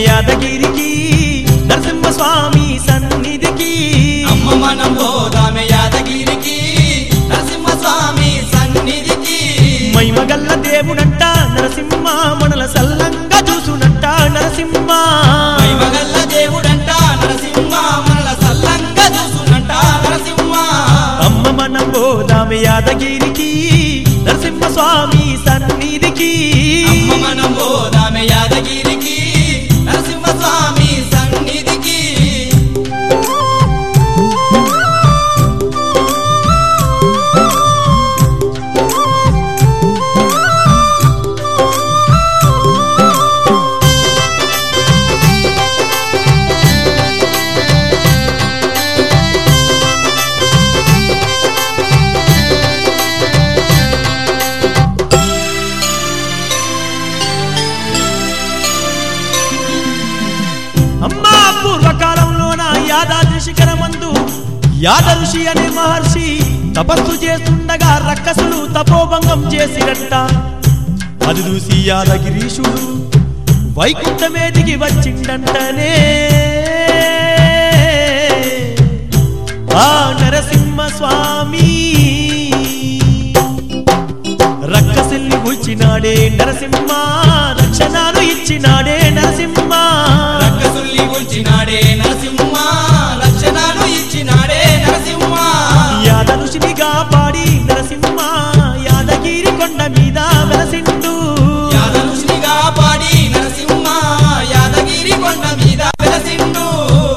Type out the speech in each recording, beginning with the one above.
యాదగిరికి నరసింహస్వామి సన్నిధికి అమ్మ మనం పోదామె యాదగిరికి నరసింహస్వామి సన్నిధికి మైమగల్ల దేవుడంట నరసింహ మనల సల్లంగా చూసునంట నరసింహ మహిమగల్ల దేవుడంట నరసింహ మనల సల్లంగా చూసునంట నరసింహ అమ్మ మనం పోదామె యాదగిరికి నరసింహస్వామి సన్నిధికి అమ్మ మనం పోదామె యాదగిరికి నరసింహస్వామి సన్నిధికి అమ్మా పూర్వకాలంలోన యాదాద్రి శిఖరమందు యాద ఋషి అనే మహర్షి తపస్సు చేస్తుండగా రక్కసులు తపోభంగం చేసిరంట అది చూసి యాదగిరీశుడు వైకుంఠమే దిగి వచ్చిండంటనే ఆ నరసింహ స్వామి రక్కసిల్ని కూల్చినాడే నరసింహ రక్షణాలు ఇచ్చినాడే నరసింహ రక్కసుల్ని ఉంచినాడే నరసింహ లక్షణాలు ఇచ్చినాడే నరసింహ యాద ఋషిని కాపాడి నరసింహ యాదగిరి కొండ మీద వెలసిండు యాదనుషినిగా పాడి నరసింహ యాదగిరి కొండ మీద వెలసిండు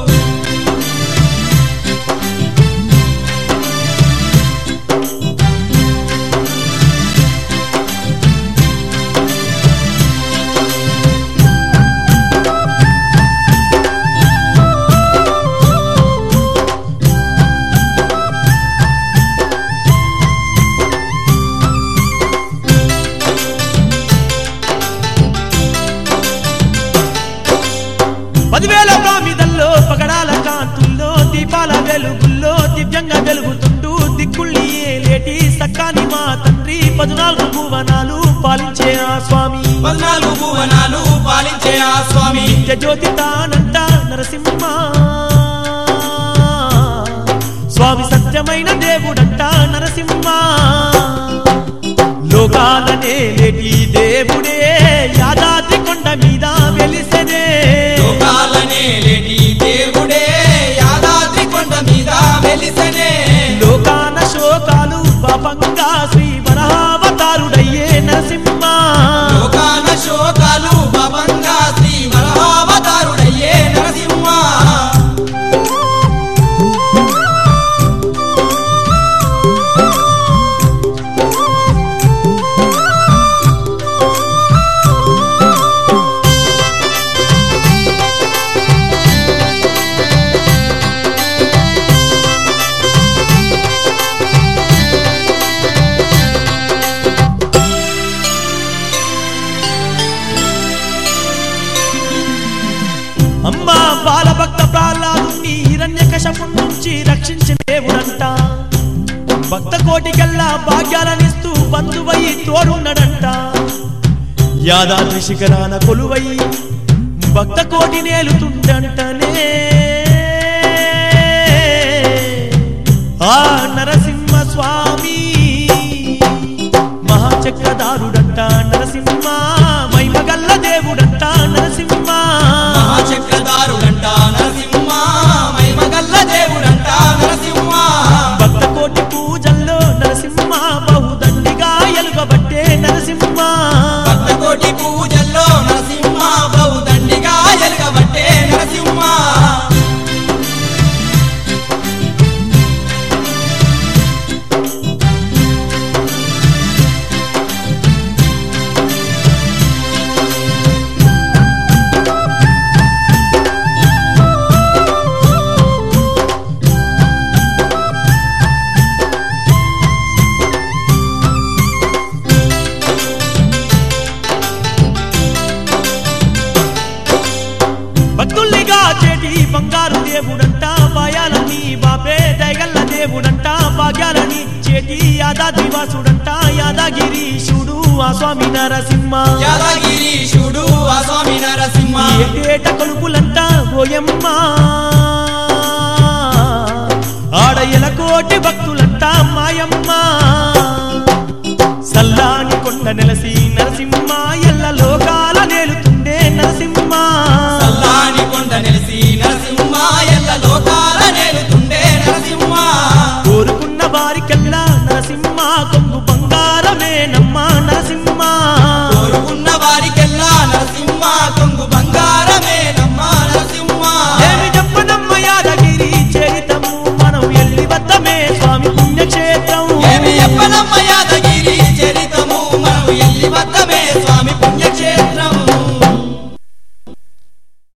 పదివేల ప్రామిదల్లో పగడాల కాంతుల్లో దీపాల వెలుగుల్లో దివ్యంగా వెలుగుతుంటూ దిక్కుల్ని ఏలేటి సక్కాని మా తండ్రి పద్నాలుగు భువనాలు పాలించే ఆ స్వామి పద్నాలుగు భువనాలు పాలించే ఆ స్వామి నిత్య జ్యోతి తానంట నరసింహ స్వామి సత్యమైన దేవుడంట నరసింహ లోకాలనే లేటి దేవుడే యాదాద్రి కొండ మీద వెలిసెనే లోకాలనే లేటి దేవుడే యాదాద్రి కొండ మీద వెలిసనే లోకాన శోకాలు పాపంగా శ్రీ వరహావతారుడయ్యే నరసింహ లోకాన శోకాలు పాపంగా శ్రీ వరహావతారుడయ్యే నరసింహ అమ్మ బాలభక్త ప్రహ్లాదుని హిరణ్యకశపు నుంచి రక్షించిన దేవుడంట భక్త కోటికల్లా భాగ్యాలనిస్తూ బంధువై తోడున్నడంట యాదాద్రి శిఖరాన కొలువై భక్త కోటి నేలుతుండంటనే ఆ నరసింహ స్వామి మహాచక్రధారుడంట నరసింహ మైమగల్ల దేవుడంట నరసింహ మహాచక్రధారుడంట నరసింహ మహిమగల్ల దేవుడంట నరసింహ భక్త కోటి పూజల్లో నరసింహ బహుదండిగా ఎలుగబట్టే నరసింహ భక్త కోటి పూజల్లో నరసింహ బహుదండిగా ఎలుగబట్టే నరసింహ భక్తుల్నిగా చేటి బంగారు దేవుడంట భయాలని బాపే దయగల్ల దేవుడంట భాగ్యాలని చేటి యాదాద్రివాసుడంట యాదగిరీశుడు ఆ స్వామి నరసింహ యాదగిరీశుడు ఆ స్వామి నరసింహ ఏటేట కొలుపులంట ఓయమ్మ